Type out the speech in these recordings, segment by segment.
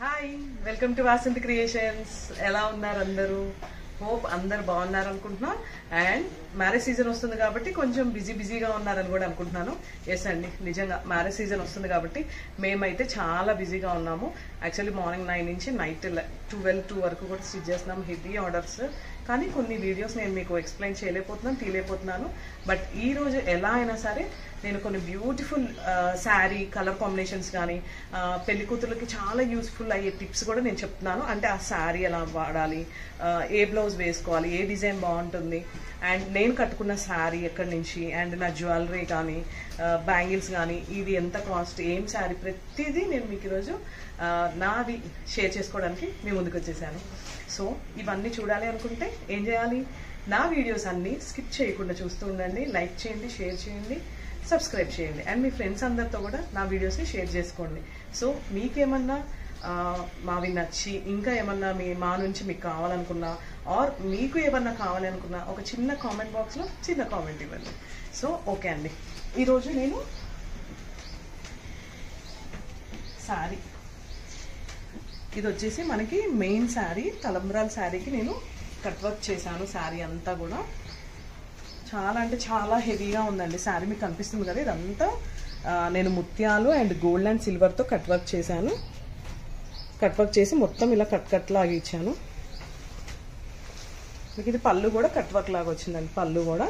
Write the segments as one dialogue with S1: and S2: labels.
S1: hi welcome to Vasanthi creations ఎలా ఉన్నారు అందరూ హోప్ అందరు బాగున్నారు అనుకుంటున్నా అండ్ మ్యారేజ్ సీజన్ వస్తుంది కాబట్టి కొంచెం బిజీ బిజీగా ఉన్నారని కూడా అనుకుంటున్నాను ఎస్ అండి నిజంగా మ్యారేజ్ సీజన్ వస్తుంది కాబట్టి మేమైతే చాలా బిజీగా ఉన్నాము యాక్చువల్లీ మార్నింగ్ నైన్ నుంచి నైట్ ట్వెల్వ్ టూ వరకు కూడా స్టిచ్ చేస్తున్నాం హెవీ ఆర్డర్స్ కానీ కొన్ని వీడియోస్ నేను మీకు ఎక్స్ప్లెయిన్ చేయలేకపోతున్నాను తీయలేకపోతున్నాను బట్ ఈ రోజు ఎలా అయినా సరే నేను కొన్ని బ్యూటిఫుల్ శారీ కలర్ కాంబినేషన్స్ కానీ పెళ్లి కూతుర్లకి చాలా యూస్ఫుల్ అయ్యే టిప్స్ కూడా నేను చెప్తున్నాను అంటే ఆ శారీ ఎలా వాడాలి ఆ, ఏ బ్లౌజ్ వేసుకోవాలి ఏ డిజైన్ బాగుంటుంది అండ్ నేను కట్టుకున్న శారీ ఎక్కడి నుంచి అండ్ నా జ్యువెలరీ కానీ బ్యాంగిల్స్ కానీ ఇది ఎంత కాస్ట్ ఏం శారీ ప్రతిదీ నేను మీకు ఈరోజు ఆ, నాది షేర్ చేసుకోవడానికి మీ ముందుకు వచ్చేసాను సో ఇవన్నీ చూడాలి అనుకుంటే ఏం చేయాలి నా వీడియోస్ అన్నీ స్కిప్ చేయకుండా చూస్తూ ఉండండి లైక్ చేయండి షేర్ చేయండి సబ్స్క్రైబ్ చేయండి అండ్ మీ ఫ్రెండ్స్ అందరితో కూడా నా వీడియోస్ని షేర్ చేసుకోండి సో మీకేమన్నా ఆ, మావి నచ్చి ఇంకా ఏమన్నా మీ మా నుంచి మీకు కావాలనుకున్నా ఆర్ మీకు ఏమన్నా కావాలనుకున్నా ఒక చిన్న కామెంట్ బాక్స్లో చిన్న కామెంట్ ఇవ్వండి సో ఓకే అండి ఈరోజు నేను శారీ ఇది వచ్చేసి మనకి మెయిన్ శారీ తలంబ్రాల శారీకి నేను కట్ వర్క్ చేశాను శారీ అంతా కూడా చాలా అంటే చాలా హెవీగా ఉందండి శారీ మీకు కనిపిస్తుంది కదా ఇదంతా ఆ, నేను ముత్యాలు అండ్ గోల్డ్ అండ్ సిల్వర్తో కట్ వర్క్ చేశాను కట్ వర్క్ చేసి మొత్తం ఇలా కట్ కట్ లాగా ఇచ్చాను మీకు ఇది పళ్ళు కూడా కట్ వర్క్ లాగా వచ్చిందండి పళ్ళు కూడా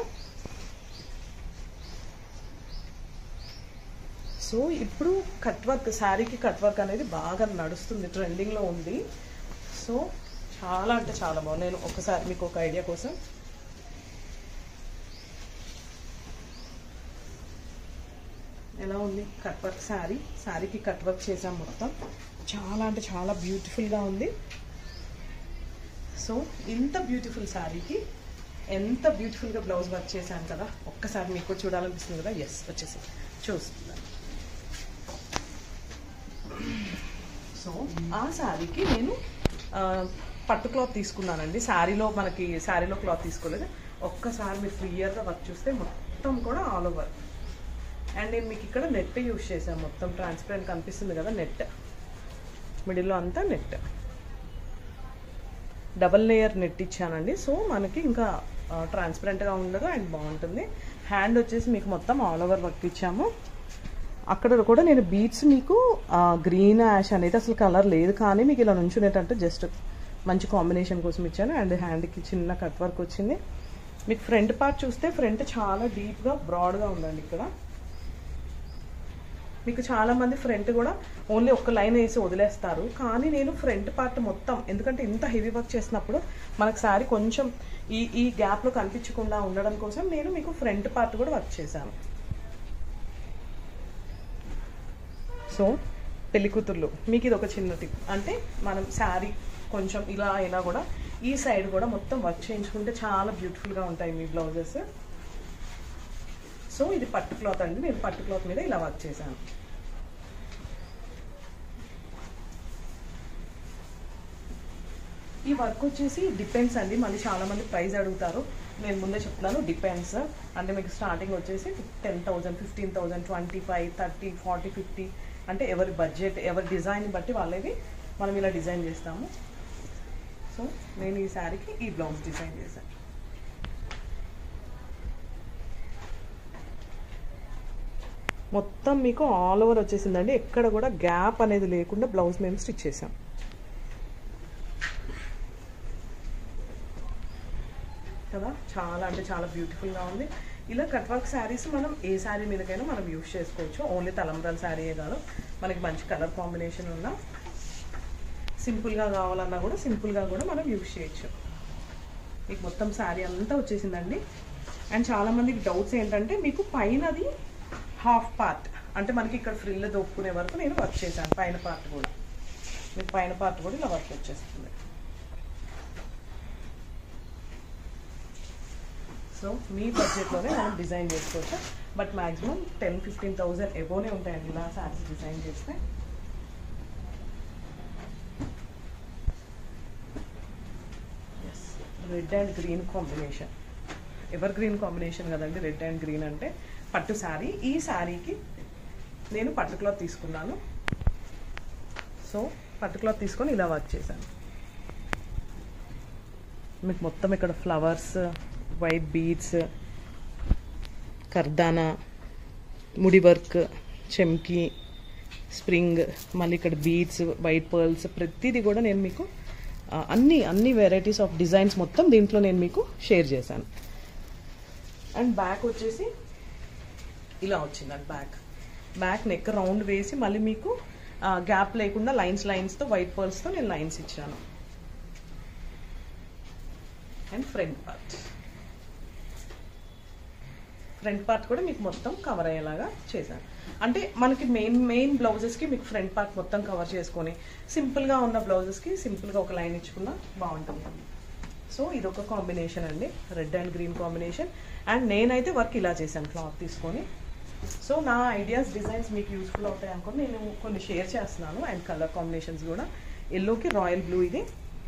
S1: సో ఇప్పుడు కట్ వర్క్ శారీకి కట్ వర్క్ అనేది బాగా నడుస్తుంది ట్రెండింగ్లో ఉంది సో చాలా అంటే చాలా బాగుంది నేను ఒకసారి మీకు ఒక ఐడియా కోసం ఎలా ఉంది కట్ వర్క్ శారీ శారీకి కట్ వర్క్ చేసాం మొత్తం చాలా అంటే చాలా బ్యూటిఫుల్గా ఉంది సో ఇంత బ్యూటిఫుల్ శారీకి ఎంత బ్యూటిఫుల్గా బ్లౌజ్ వర్క్ చేశాను కదా ఒక్కసారి మీకు కూడా చూడాలనిపిస్తుంది కదా ఎస్ వచ్చేసి చూస్తున్నాను సో ఆ శారీకి నేను ఆ, పట్టు క్లాత్ తీసుకున్నానండి శారీలో మనకి శారీలో క్లాత్ తీసుకోలేదు ఒక్కసారి మీరు క్లియర్గా వర్క్ చూస్తే మొత్తం కూడా ఆల్ ఓవర్ అండ్ నేను మీకు ఇక్కడ నెట్ యూస్ చేశాను మొత్తం ట్రాన్స్పరెంట్ కనిపిస్తుంది కదా నెట్ మిడిల్లో అంతా నెట్ డబల్ లేయర్ నెట్ ఇచ్చానండి సో మనకి ఇంకా ట్రాన్స్పరెంట్గా ఉండదు అండ్ బాగుంటుంది హ్యాండ్ వచ్చేసి మీకు మొత్తం ఆల్ ఓవర్ వర్క్ ఇచ్చాము అక్కడ కూడా నేను బీట్స్ మీకు గ్రీన్ యాష్ అనేది అసలు కలర్ లేదు కానీ మీకు ఇలా నుంచునేటట్టు జస్ట్ మంచి కాంబినేషన్ కోసం ఇచ్చాను అండ్ హ్యాండ్కి చిన్న కట్ వర్క్ వచ్చింది మీకు ఫ్రంట్ పార్ట్ చూస్తే ఫ్రంట్ చాలా డీప్గా బ్రాడ్గా ఉందండి ఇక్కడ మీకు చాలా మంది ఫ్రంట్ కూడా ఓన్లీ ఒక్క లైన్ వేసి వదిలేస్తారు కానీ నేను ఫ్రంట్ పార్ట్ మొత్తం ఎందుకంటే ఇంత హెవీ వర్క్ చేసినప్పుడు మనకు శారీ కొంచెం ఈ ఈ గ్యాప్లో కనిపించకుండా ఉండడం కోసం నేను మీకు ఫ్రంట్ పార్ట్ కూడా వర్క్ చేశాను సో పెళ్లి కూతుర్లు మీకు ఇది ఒక చిన్న టిప్ అంటే మనం శారీ కొంచెం ఇలా అయినా కూడా ఈ సైడ్ కూడా మొత్తం వర్క్ చేయించుకుంటే చాలా బ్యూటిఫుల్గా ఉంటాయి మీ బ్లౌజెస్ సో ఇది పట్టు క్లాత్ అండి నేను పట్టు క్లాత్ మీద ఇలా వర్క్ చేశాను ఈ వర్క్ వచ్చేసి డిపెండ్స్ అండి మళ్ళీ చాలా మంది ప్రైస్ అడుగుతారు నేను ముందే చెప్తున్నాను డిపెండ్స్ అంటే మీకు స్టార్టింగ్ వచ్చేసి ten thousand fifteen thousand twenty five thirty forty fifty అంటే ఎవరి బడ్జెట్ ఎవరి డిజైన్ బట్టి వాళ్ళది మనం ఇలా డిజైన్ చేస్తాము సో నేను ఈ శారీకి ఈ బ్లౌజ్ డిజైన్ చేశాను మొత్తం మీకు ఆల్ ఓవర్ వచ్చేసిందండి ఎక్కడ కూడా గ్యాప్ అనేది లేకుండా బ్లౌజ్ మేము స్టిచ్ చేసాం కదా చాలా అంటే చాలా బ్యూటిఫుల్గా ఉంది ఇలా కట్ వర్క్ శారీస్ మనం ఏ శారీ మీదకైనా మనం యూస్ చేసుకోవచ్చు ఓన్లీ తలంబ్రాల శారీయే కాదు మనకి మంచి కలర్ కాంబినేషన్ ఉన్న సింపుల్గా కావాలన్నా కూడా సింపుల్గా కూడా మనం యూస్ చేయొచ్చు మీకు మొత్తం శారీ అంతా వచ్చేసిందండి అండ్ చాలామందికి డౌట్స్ ఏంటంటే మీకు పైనది హాఫ్ పార్ట్ అంటే మనకి ఇక్కడ ఫ్రిల్ దొప్పుకునే వరకు నేను వర్క్ చేశాను పైన పార్ట్ కూడా మీకు పైన పార్ట్ కూడా ఇలా వర్క్ వచ్చేస్తుంది సో మీ బడ్జెట్లోనే మనం డిజైన్ చేసుకోవచ్చు but maximum ten fifteen thousand ఎబోనే ఉంటాయండి ఇలా శారీస్ డిజైన్ చేస్తే red and green combination evergreen combination కదండి రెడ్ అండ్ గ్రీన్ అంటే పట్టు శారీ ఈ శారీకి నేను పట్టు క్లాత్ తీసుకున్నాను సో పట్టు క్లాత్ తీసుకొని ఇలా వర్క్ చేశాను మీకు మొత్తం ఇక్కడ ఫ్లవర్స్ వైట్ బీడ్స్ కర్దానా ముడి వర్క్ చెమ్కి స్ప్రింగ్ మళ్ళీ ఇక్కడ బీడ్స్ వైట్ పర్ల్స్ ప్రతిదీ కూడా నేను మీకు ఆ, అన్ని అన్ని వెరైటీస్ ఆఫ్ డిజైన్స్ మొత్తం దీంట్లో నేను మీకు షేర్ చేశాను అండ్ బ్యాక్ వచ్చేసి ఇలా వచ్చిందండి బ్యాక్ బ్యాక్ నెక్ రౌండ్ వేసి మళ్ళీ మీకు గ్యాప్ లేకుండా లైన్స్ లైన్స్తో వైట్ పర్ల్స్తో నేను లైన్స్ ఇచ్చాను and front part front part కూడా మీకు మొత్తం కవర్ అయ్యేలాగా చేశాను అంటే మనకి మెయిన్ మెయిన్ బ్లౌజెస్కి మీకు ఫ్రంట్ పార్ట్ మొత్తం కవర్ చేసుకొని సింపుల్గా ఉన్న బ్లౌజెస్కి సింపుల్గా ఒక లైన్ ఇచ్చుకున్నా బాగుంటుంది సో ఇది ఒక కాంబినేషన్ అండి red and green combination and నేనైతే వర్క్ ఇలా చేశాను క్లాత్ తీసుకొని సో నా ఐడియాస్ డిజైన్స్ మీకు యూస్ఫుల్ అవుతాయి అనుకుని నేను కొన్ని షేర్ చేస్తున్నాను అండ్ కలర్ కాంబినేషన్స్ కూడా ఎల్లోకి రాయల్ బ్లూ ఇది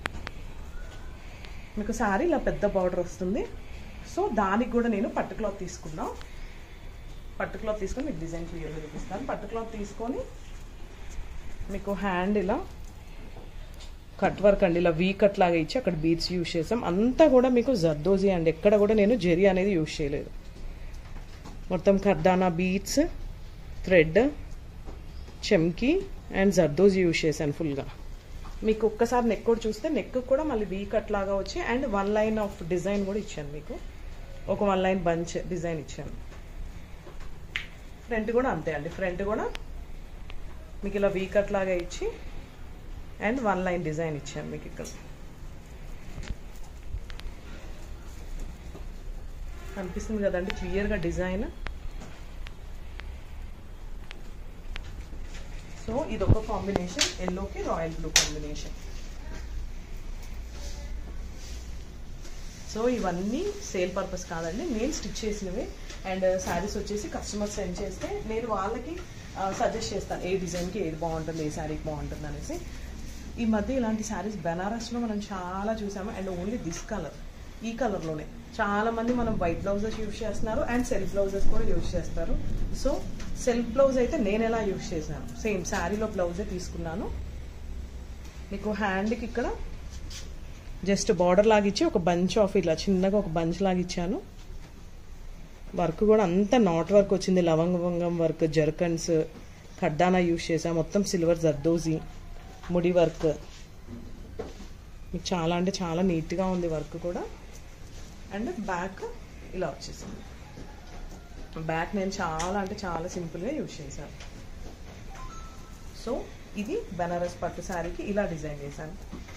S1: మీకు శారీ ఇలా పెద్ద బార్డర్ వస్తుంది సో దానికి కూడా నేను పట్టు క్లాత్ తీసుకున్నా పట్టు క్లాత్ తీసుకొని మీకు డిజైన్ క్లియర్గా చూపిస్తాను పట్టు క్లాత్ తీసుకొని మీకు హ్యాండ్ ఇలా కట్ వర్క్ అండి ఇలా వీ కట్ లాగా ఇచ్చి అక్కడ బీడ్స్ యూజ్ చేసాం అంతా కూడా మీకు జర్దోజీ అండి ఎక్కడ కూడా నేను జెరీ అనేది యూజ్ చేయలేదు మొత్తం కర్దానా బీడ్స్ థ్రెడ్ చెమ్కి అండ్ జర్దోజీ యూజ్ చేశాను ఫుల్గా మీకు ఒక్కసారి నెక్ కూడా చూస్తే నెక్ కూడా మళ్ళీ వీ కట్ లాగా వచ్చి and one line of design కూడా ఇచ్చాను మీకు ఒక వన్ లైన్ బంచ్ డిజైన్ ఇచ్చాను ఫ్రంట్ కూడా అంతే అండి ఫ్రంట్ కూడా మీకు ఇలా వీ కట్ లాగా ఇచ్చి అండ్ వన్ లైన్ డిజైన్ ఇచ్చాను మీకు ఇక్కడ కనిపిస్తుంది కదండి క్లియర్గా డిజైన్ సో ఇది ఒక కాంబినేషన్ ఎల్లోకి రాయల్ బ్లూ కాంబినేషన్ సో ఇవన్నీ సేల్ పర్పస్ కాదండి నేను స్టిచ్ చేసినవి అండ్ శారీస్ వచ్చేసి కస్టమర్ సెండ్ చేస్తే నేను వాళ్ళకి సజెస్ట్ చేస్తాను ఏ డిజైన్కి ఏది బాగుంటుంది ఏ శారీకి బాగుంటుంది అనేసి ఈ మధ్య ఇలాంటి శారీస్ బెనారస్లో మనం చాలా చూసాము అండ్ ఓన్లీ దిస్ కలర్ ఈ కలర్లోనే చాలా మంది మనం వైట్ బ్లౌజెస్ యూజ్ చేస్తున్నారు అండ్ సెల్ఫ్ బ్లౌజెస్ కూడా యూజ్ చేస్తారు సో సెల్ఫ్ బ్లౌజ్ అయితే నేను ఎలా యూజ్ చేశాను సేమ్ శారీలో బ్లౌజే తీసుకున్నాను మీకు హ్యాండ్కి ఇక్కడ జస్ట్ బార్డర్ లాగా ఇచ్చి ఒక బంచ్ ఆఫ్ ఇలా చిన్నగా ఒక బంచ్ లాగా ఇచ్చాను వర్క్ కూడా అంత నాట్ వర్క్ వచ్చింది లవంగవంగం వర్క్ జర్కన్స్ కడ్డానా యూజ్ చేసా మొత్తం సిల్వర్ జర్దోజీ ముడి వర్క్ మీకు చాలా అంటే చాలా నీట్గా ఉంది వర్క్ కూడా అండ్ బ్యాక్ ఇలా వచ్చేసింది బ్యాక్ నేను చాలా అంటే చాలా సింపుల్గా యూజ్ చేశాను సో ఇది బెనారస్ పట్టు శారీకి ఇలా డిజైన్ చేశాను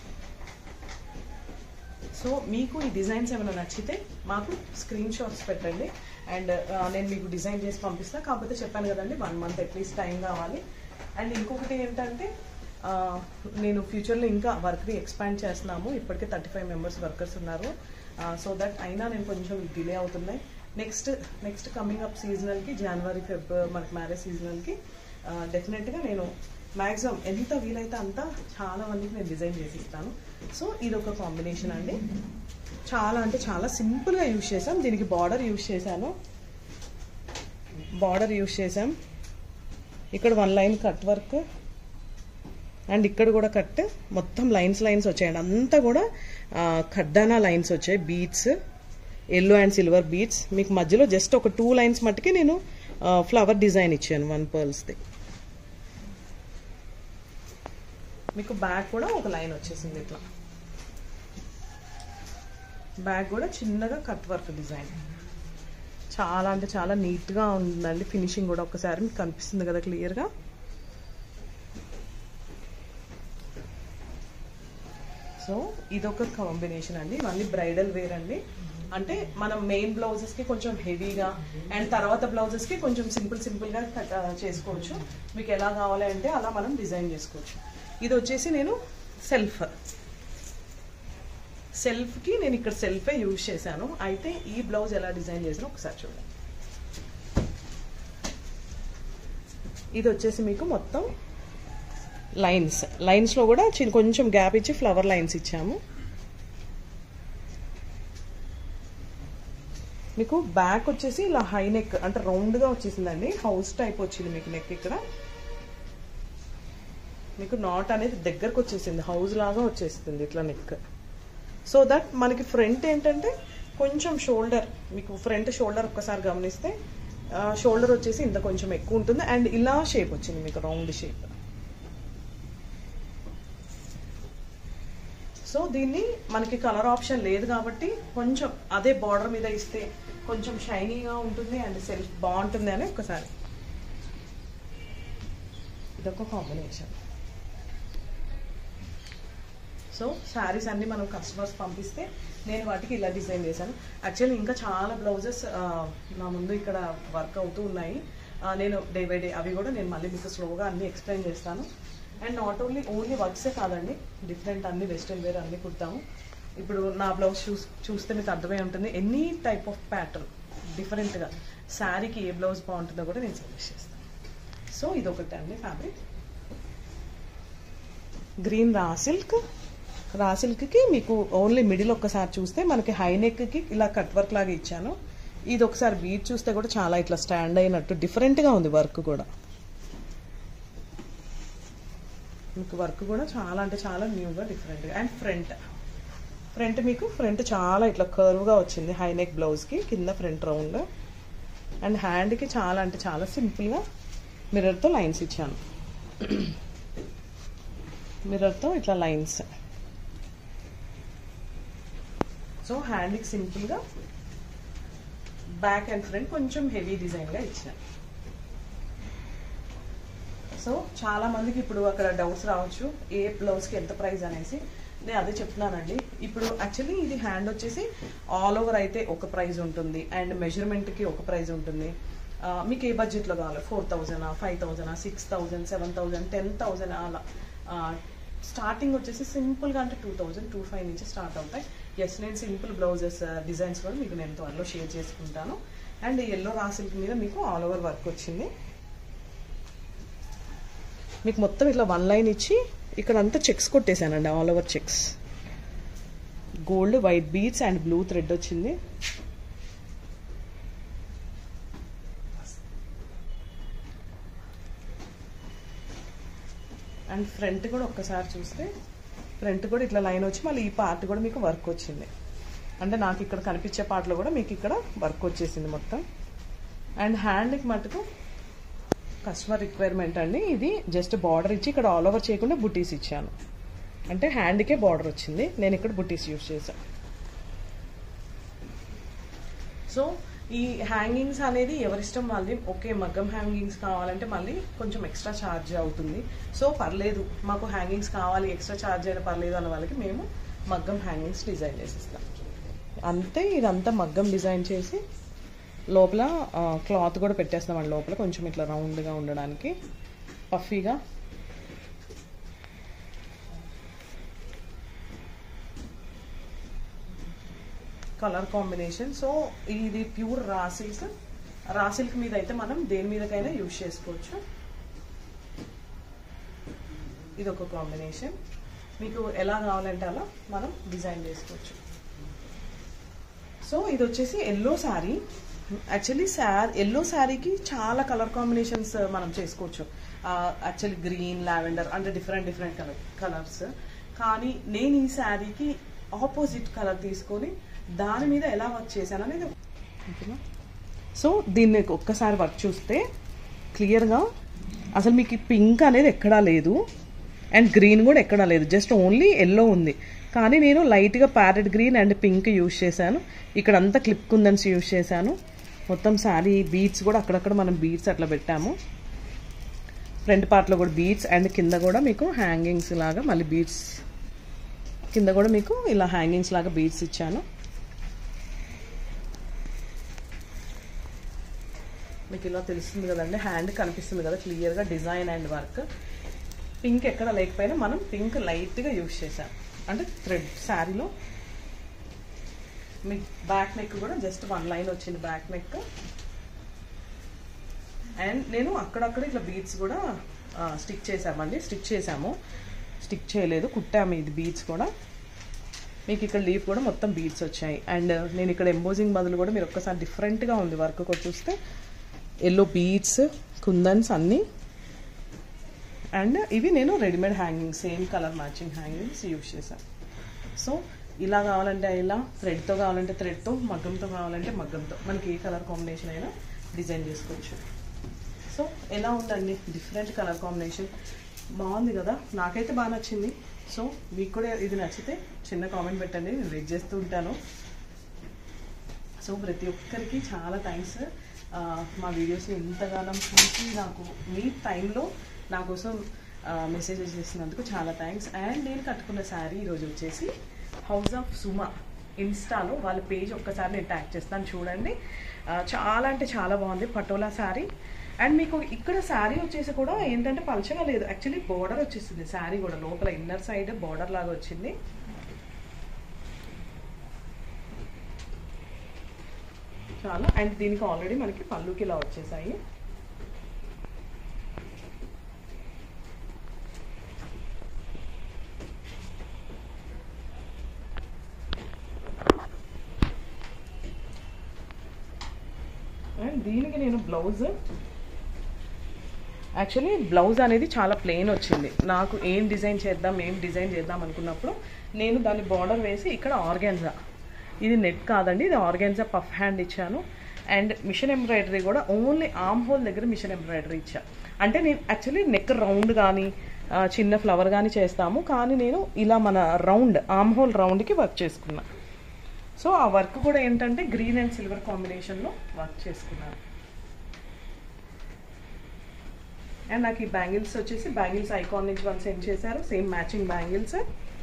S1: సో మీకు ఈ డిజైన్స్ ఏమైనా నచ్చితే మాకు స్క్రీన్ షాట్స్ పెట్టండి అండ్ నేను మీకు డిజైన్ చేసి పంపిస్తాను కాకపోతే చెప్పాను కదండి వన్ మంత్ అట్లీస్ట్ టైం కావాలి అండ్ ఇంకొకటి ఏంటంటే ఆ, నేను ఫ్యూచర్లో ఇంకా వర్క్ని ఎక్స్పాండ్ చేస్తున్నాము ఇప్పటికే థర్టీ ఫైవ్ మెంబర్స్ వర్కర్స్ ఉన్నారు సో దట్ అయినా నేను కొంచెం డిలే అవుతున్నాయి నెక్స్ట్ నెక్స్ట్ కమింగ్ అప్ సీజనల్కి జనవరి ఫెబ్ మనకి మ్యారేజ్ సీజనల్కి డెఫినెట్గా నేను మ్యాక్సిమం ఎంత వీలైతే అంత చాలా మందికి నేను డిజైన్ చేసి ఇస్తాను సో ఇది ఒక కాంబినేషన్ అండి చాలా అంటే చాలా సింపుల్గా యూజ్ చేసాం దీనికి బార్డర్ యూజ్ చేశాను బార్డర్ యూజ్ చేసాం ఇక్కడ one line cut work and ఇక్కడ కూడా కట్ మొత్తం లైన్స్ లైన్స్ వచ్చాయండి అంతా కూడా ఆ, ఖడ్డానా లైన్స్ వచ్చాయి beads yellow and silver beads మీకు మధ్యలో జస్ట్ ఒక టూ లైన్స్ మట్టుకి నేను ఫ్లవర్ డిజైన్ ఇచ్చాను వన్ పర్ల్స్ది మీకు బ్యాక్ కూడా ఒక లైన్ వచ్చేసింది ఇట్లా బ్యాక్ కూడా చిన్నగా కట్ వర్క్ డిజైన్ చాలా అంటే చాలా నీట్గా ఉందండి ఫినిషింగ్ కూడా ఒకసారి మీకు కనిపిస్తుంది కదా క్లియర్గా సో ఇదొక కాంబినేషన్ అండి ఇవన్నీ బ్రైడల్ వేర్ అండి అంటే మనం మెయిన్ బ్లౌజెస్ కి కొంచెం హెవీగా అండ్ తర్వాత బ్లౌజెస్ కి కొంచెం సింపుల్ సింపుల్ గా కట్ ఆ, చేసుకోవచ్చు మీకు ఎలా కావాలి అంటే అలా మనం డిజైన్ చేసుకోవచ్చు ఇది వచ్చేసి నేను సెల్ఫ్ సెల్ఫ్ కి నేను ఇక్కడ సెల్ఫే యూజ్ చేశాను అయితే ఈ బ్లౌజ్ ఎలా డిజైన్ చేసానో ఒకసారి చూడండి ఇది వచ్చేసి మీకు మొత్తం లైన్స్ లైన్స్ లో కూడా చిన్న కొంచెం గ్యాప్ ఇచ్చి ఫ్లవర్ లైన్స్ ఇచ్చాము మీకు బ్యాక్ వచ్చేసి ఇలా హై నెక్ అంటే రౌండ్ గా వచ్చేసిందండి హౌస్ టైప్ వచ్చింది మీకు నెక్ ఇక్కడ మీకు నాట్ అనేది దగ్గరకు వచ్చేసింది హౌస్ లాగా వచ్చేస్తుంది ఇట్లా నెక్ సో దట్ మనకి ఫ్రంట్ ఏంటంటే కొంచెం షోల్డర్ మీకు ఫ్రంట్ షోల్డర్ ఒక్కసారి గమనిస్తే షోల్డర్ వచ్చేసి ఇంత కొంచెం ఎక్కువ ఉంటుంది అండ్ ఇలా షేప్ వచ్చింది మీకు రౌండ్ షేప్ సో దీన్ని మనకి కలర్ ఆప్షన్ లేదు కాబట్టి కొంచెం అదే బార్డర్ మీద ఇస్తే కొంచెం షైనీగా ఉంటుంది అండ్ సెల్ఫ్ బాగుంటుంది అని ఒకసారి ఇదొక కాంబినేషన్ సో శారీస్ అన్ని మనం కస్టమర్స్ పంపిస్తే నేను వాటికి ఇలా డిజైన్ చేశాను యాక్చువల్లీ ఇంకా చాలా బ్లౌజెస్ నా ముందు ఇక్కడ వర్క్ అవుతూ ఉన్నాయి ఆ, నేను డే బై డే అవి కూడా నేను మళ్ళీ మీకు స్లోగా అన్ని ఎక్స్ప్లెయిన్ చేస్తాను అండ్ నాట్ ఓన్లీ ఓన్లీ వర్క్సే కాదండి డిఫరెంట్ అన్ని వెస్ట్రన్ వేర్ అన్ని కుడతాము ఇప్పుడు నా బ్లౌజ్ చూస్ చూస్తే మీకు అర్థమై ఉంటుంది ఎనీ టైప్ ఆఫ్ ప్యాటర్న్ డిఫరెంట్గా శారీకి ఏ బ్లౌజ్ బాగుంటుందో కూడా నేను సజెస్ట్ చేస్తాను సో ఇదొకటి అండి ఫ్యాబ్రిక్ గ్రీన్ రా సిల్క్ రా సిల్క్కి మీకు ఓన్లీ మిడిల్ ఒక్కసారి చూస్తే మనకి హై నెక్కి ఇలా కట్ వర్క్ లాగా ఇచ్చాను ఇది ఒకసారి బీట్ చూస్తే కూడా చాలా ఇట్లా స్టాండ్ అయినట్టు డిఫరెంట్గా ఉంది వర్క్ కూడా మీకు వర్క్ కూడా చాలా అంటే చాలా న్యూగా డిఫరెంట్గా అండ్ ఫ్రంట్ ఫ్రంట్ మీకు ఫ్రంట్ చాలా ఇట్లా కర్వ్గా వచ్చింది హై నెక్ బ్లౌజ్కి కింద ఫ్రంట్ రౌండ్ అండ్ హ్యాండ్కి చాలా అంటే చాలా సింపుల్గా మిర్రర్తో లైన్స్ ఇచ్చాను మిర్రర్తో ఇట్లా లైన్స్ సో హ్యాండ్కి సింపుల్గా బ్యాక్ అండ్ ఫ్రంట్ కొంచెం హెవీ డిజైన్గా ఇచ్చాను సో చాలా మందికి ఇప్పుడు అక్కడ డౌట్స్ రావచ్చు ఏ బ్లౌజ్కి ఎంత ప్రైస్ అనేసి నేను అదే చెప్తున్నానండి ఇప్పుడు యాక్చువల్లీ ఇది హ్యాండ్ వచ్చేసి ఆల్ ఓవర్ అయితే ఒక ప్రైస్ ఉంటుంది అండ్ మెజర్మెంట్కి ఒక ప్రైస్ ఉంటుంది ఆ, మీకు ఏ బడ్జెట్లో కావాలి four thousand five thousand six thousand seven thousand ten thousand అలా స్టార్టింగ్ వచ్చేసి సింపుల్గా అంటే టూ థౌజండ్ టూ ఫైవ్ నుంచి స్టార్ట్ అవుతాయి ఎస్ నేను సింపుల్ బ్లౌజెస్ డిజైన్స్ కూడా మీకు నేను త్వరలో షేర్ చేసుకుంటాను అండ్ ఎల్లో రాసిల్క్ మీద మీకు ఆల్ ఓవర్ వర్క్ వచ్చింది మీకు మొత్తం ఇట్లా వన్ లైన్ ఇచ్చి ఇక్కడ అంతా చెక్స్ కొట్టేశానండి all over checks gold white beads and blue thread వచ్చింది అండ్ ఫ్రంట్ కూడా ఒక్కసారి చూస్తే ఫ్రంట్ కూడా ఇట్లా లైన్ వచ్చి మళ్ళీ ఈ పార్ట్ కూడా మీకు వర్క్ వచ్చింది అంటే నాకు ఇక్కడ కనిపించే పార్ట్లో కూడా మీకు ఇక్కడ వర్క్ వచ్చేసింది మొత్తం అండ్ హ్యాండ్కి మటుకు కస్టమర్ రిక్వైర్మెంట్ అండి ఇది జస్ట్ బార్డర్ ఇచ్చి ఇక్కడ ఆల్ ఓవర్ చేయకుండా బుటీస్ ఇచ్చాను అంటే హ్యాండ్కే బార్డర్ వచ్చింది నేను ఇక్కడ బుటీస్ యూస్ చేశాను సో ఈ హ్యాంగింగ్స్ అనేది ఎవరిష్టం వాళ్ళది ఓకే మగ్గం హ్యాంగింగ్స్ కావాలంటే మళ్ళీ కొంచెం ఎక్స్ట్రా ఛార్జ్ అవుతుంది సో పర్లేదు మాకు హ్యాంగింగ్స్ కావాలి ఎక్స్ట్రా ఛార్జ్ అయినా పర్లేదు అన్న వాళ్ళకి మేము మగ్గం హ్యాంగింగ్స్ డిజైన్ చేసిస్తాం అంతే ఇదంతా మగ్గం డిజైన్ చేసి లోపల క్లాత్ కూడా పెట్టేస్తామండి లోపల కొంచెం ఇట్లా రౌండ్గా ఉండడానికి పఫీగా కలర్ కాంబినేషన్ సో ఇది pure raw silk raw silk మీద అయితే మనం దేని మీదకైనా యూజ్ చేసుకోవచ్చు ఇది ఒక కాంబినేషన్ మీకు ఎలా కావాలంటే అలా మనం డిజైన్ చేసుకోవచ్చు సో ఇది వచ్చేసి yellow sari actually sari yellow శారీకి చాలా కలర్ కాంబినేషన్స్ మనం చేసుకోవచ్చు యాక్చువల్లీ గ్రీన్ లావెండర్ అంటే డిఫరెంట్ డిఫరెంట్ కలర్ కలర్స్ కానీ నేను ఈ శారీకి ఆపోజిట్ కలర్ తీసుకొని దాని మీద ఎలా వర్క్ చేశాను అనేది ఓకేనా సో దీన్ని ఒక్కసారి వర్క్ చూస్తే క్లియర్గా అసలు మీకు పింక్ అనేది ఎక్కడా లేదు అండ్ గ్రీన్ కూడా ఎక్కడా లేదు జస్ట్ ఓన్లీ ఎల్లో ఉంది కానీ నేను లైట్గా parrot green and pink use చేశాను ఇక్కడ అంతా క్లిప్ కుందన్స్ యూజ్ చేశాను మొత్తం శారీ బీట్స్ కూడా అక్కడక్కడ మనం బీట్స్ అట్లా పెట్టాము ఫ్రంట్ పార్ట్లో కూడా బీట్స్ అండ్ కింద కూడా మీకు హ్యాంగింగ్స్ లాగా మళ్ళీ బీట్స్ కింద కూడా మీకు ఇలా హ్యాంగింగ్స్ లాగా బీట్స్ ఇచ్చాను మీకు ఇలా తెలుస్తుంది కదండి హ్యాండ్ కనిపిస్తుంది కదా క్లియర్గా డిజైన్ అండ్ వర్క్ పింక్ ఎక్కడ లేకపోయినా మనం పింక్ లైట్గా యూజ్ చేసాం అంటే థ్రెడ్ శారీలో మీ బ్యాక్ నెక్ కూడా జస్ట్ వన్ లైన్ వచ్చింది బ్యాక్ నెక్ అండ్ నేను అక్కడక్కడ ఇట్లా బీడ్స్ కూడా స్టిక్ చేసామండి స్టిక్ చేసాము స్టిక్ చేయలేదు కుట్టాము ఇది బీడ్స్ కూడా మీకు ఇక్కడ లీఫ్ కూడా మొత్తం బీడ్స్ వచ్చాయి అండ్ నేను ఇక్కడ ఎంబోజింగ్ బదులు కూడా మీరు ఒక్కసారి డిఫరెంట్గా ఉంది వర్క్ కూడా చూస్తే ఎల్లో బీడ్స్ కుందన్స్ అన్నీ అండ్ ఇవి నేను readymade hanging same colour matching hangings use చేశాను సో ఇలా కావాలంటే ఇలా థ్రెడ్తో కావాలంటే థ్రెడ్తో మగ్గంతో కావాలంటే మగ్గంతో మనకి ఏ కలర్ కాంబినేషన్ అయినా డిజైన్ చేసుకోవచ్చు సో ఎలా ఉందండి డిఫరెంట్ కలర్ కాంబినేషన్ బాగుంది కదా నాకైతే బాగా నచ్చింది సో మీకు కూడా ఇది నచ్చితే చిన్న కామెంట్ పెట్టండి నేను వెయిట్ చేస్తూ ఉంటాను సో ప్రతి ఒక్కరికి చాలా థ్యాంక్స్ మా వీడియోస్ని ఇంతగానం చూసి నాకు మీ టైంలో నా కోసం మెసేజెస్ చేసినందుకు చాలా థ్యాంక్స్ అండ్ నేను కట్టుకున్న శారీ ఈరోజు వచ్చేసి హౌస్ ఆఫ్ సుమా ఇన్స్టాలో వాళ్ళ పేజ్ ఒక్కసారి నేను ట్యాగ్ చేస్తాను చూడండి ఆ, చాలా అంటే చాలా బాగుంది పటోలా శారీ అండ్ మీకు ఇక్కడ శారీ వచ్చేసి కూడా ఏంటంటే పలచగా లేదు యాక్చువల్లీ బార్డర్ వచ్చేసింది శారీ కూడా లోపల ఇన్నర్ సైడ్ బార్డర్ లాగా వచ్చింది చాలా అండ్ దీనికి ఆల్రెడీ మనకి పళ్ళుకి ఇలా వచ్చేసాయి అండ్ దీనికి నేను బ్లౌజ్ యాక్చువల్లీ బ్లౌజ్ అనేది చాలా ప్లెయిన్ వచ్చింది నాకు ఏం డిజైన్ చేద్దాం ఏం డిజైన్ చేద్దాం అనుకున్నప్పుడు నేను దాని బార్డర్ వేసి ఇక్కడ ఆర్గాన్జా ఇది నెట్ కాదండి ఇది ఆర్గాన్జా పఫ్ హ్యాండ్ ఇచ్చాను అండ్ మిషన్ ఎంబ్రాయిడరీ కూడా ఓన్లీ ఆమ్ హోల్ దగ్గర మిషన్ ఎంబ్రాయిడరీ ఇచ్చా అంటే నేను యాక్చువల్లీ నెక్ రౌండ్ కానీ ఆ, చిన్న ఫ్లవర్ కానీ చేస్తాము కానీ నేను ఇలా మన రౌండ్ ఆమ్ హోల్ రౌండ్కి వర్క్ చేసుకున్నా సో ఆ వర్క్ కూడా ఏంటంటే గ్రీన్ అండ్ సిల్వర్ కాంబినేషన్లో వర్క్ చేసుకున్నాను అండ్ నాకు ఈ బ్యాంగిల్స్ వచ్చేసి బ్యాంగిల్స్ ఐకాన్ నుంచి వాళ్ళు సెండ్ చేశారు సేమ్ మ్యాచింగ్ బ్యాంగిల్స్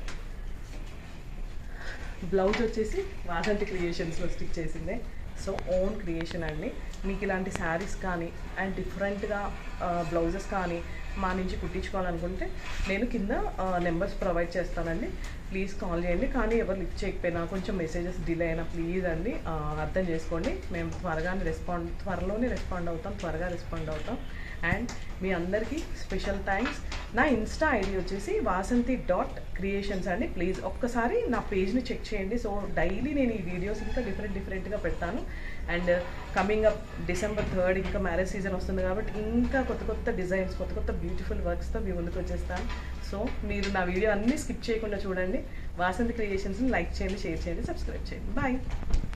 S1: బ్లౌజ్ వచ్చేసి వాసంతి క్రియేషన్స్లో స్టిచ్ చేసిందే సో ఓన్ క్రియేషన్ అండి మీకు ఇలాంటి శారీస్ కానీ అండ్ డిఫరెంట్గా బ్లౌజెస్ కానీ మా నుంచి కుట్టించుకోవాలనుకుంటే నేను కింద నెంబర్స్ ప్రొవైడ్ చేస్తానండి ప్లీజ్ కాల్ చేయండి కానీ ఎవరు లిఫ్ట్ చేయకపోయినా కొంచెం మెసేజెస్ డిలే అయినా ప్లీజ్ అండి ఆ, అర్థం చేసుకోండి మేము త్వరగానే రెస్పాండ్ త్వరలోనే రెస్పాండ్ అవుతాం త్వరగా రెస్పాండ్ అవుతాం అండ్ మీ అందరికీ స్పెషల్ థ్యాంక్స్ నా ఇన్స్టా ఐడి వచ్చేసి వాసంతి డాట్ క్రియేషన్స్ అండి ప్లీజ్ ఒక్కసారి నా పేజ్ని చెక్ చేయండి సో డైలీ నేను ఈ వీడియోస్ ఇంకా డిఫరెంట్ డిఫరెంట్గా పెడతాను and coming up December third ఇంకా మ్యారేజ్ సీజన్ వస్తుంది కాబట్టి ఇంకా కొత్త కొత్త డిజైన్స్ కొత్త కొత్త బ్యూటిఫుల్ వర్క్స్తో మీ ముందుకు వచ్చేస్తాను సో మీరు నా వీడియో అన్నీ స్కిప్ చేయకుండా చూడండి వాసంతి క్రియేషన్స్ని లైక్ చేయండి షేర్ చేయండి సబ్స్క్రైబ్ చేయండి బాయ్